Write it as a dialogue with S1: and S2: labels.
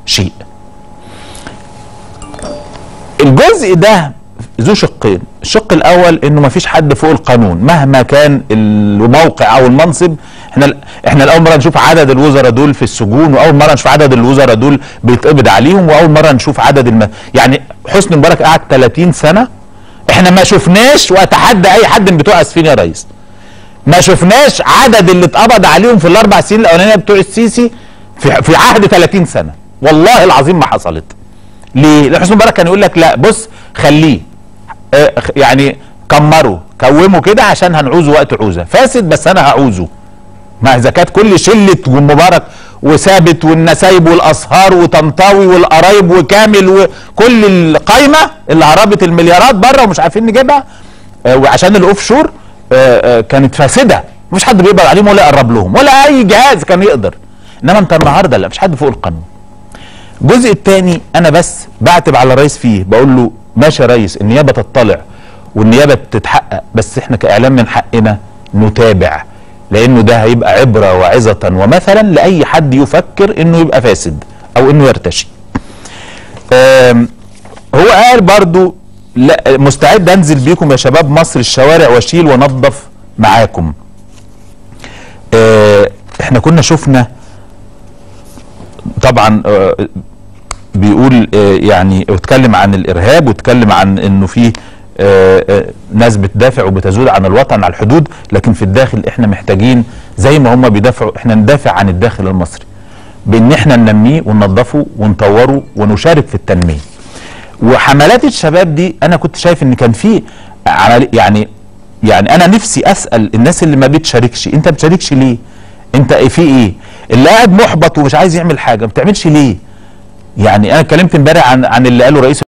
S1: شيء الجزء ده ذو شقين الشق الاول انه ما فيش حد فوق القانون مهما كان الموقع او المنصب احنا احنا لاول مره نشوف عدد الوزراء دول في السجون واول مره نشوف عدد الوزراء دول بيتقبض عليهم واول مره نشوف عدد الم... يعني حسني مبارك قعد 30 سنه احنا ما شفناش واتحدى اي حد من بتوع اسفين يا ريس ما شفناش عدد اللي اتقبض عليهم في الاربع سنين الاولانيه بتوع السيسي في في عهد 30 سنه والله العظيم ما حصلت ليه؟ لان حسني مبارك كان يقول لك لا بص خليه آه يعني كمره كومه كده عشان هنعوزه وقت عوزه فاسد بس انا هعوزه ما اذا كانت كل شله مبارك وثابت والنسايب والاسهار وطنطاوي والقرايب وكامل وكل القايمه اللي هربت المليارات بره ومش عارفين نجيبها آه وعشان الاوف شور آه آه كانت فاسده مفيش حد بيقبض عليهم ولا يقرب لهم ولا اي جهاز كان يقدر انما انت النهارده لا مفيش حد فوق القانون الجزء الثاني انا بس بعتب على الرئيس فيه بقول له ماشي يا ريس النيابه تطلع والنيابه تتحقق بس احنا كاعلام من حقنا نتابع لانه ده هيبقى عبره وعظه ومثلا لاي حد يفكر انه يبقى فاسد او انه يرتشي. هو قال برضو لا مستعد انزل بيكم يا شباب مصر الشوارع واشيل وانظف معاكم. اه احنا كنا شفنا طبعا اه بيقول اه يعني اتكلم عن الارهاب واتكلم عن انه في آآ آآ ناس بتدافع وبتزود عن الوطن على الحدود لكن في الداخل احنا محتاجين زي ما هم بيدافعوا احنا ندافع عن الداخل المصري بان احنا ننميه وننظفه ونطوره ونشارك في التنميه وحملات الشباب دي انا كنت شايف ان كان في عمل يعني يعني انا نفسي اسال الناس اللي ما بتشاركش انت ما بتشاركش ليه انت في ايه اللي قاعد محبط ومش عايز يعمل حاجه ما بتعملش ليه يعني انا اتكلمت امبارح عن عن اللي قاله رئيس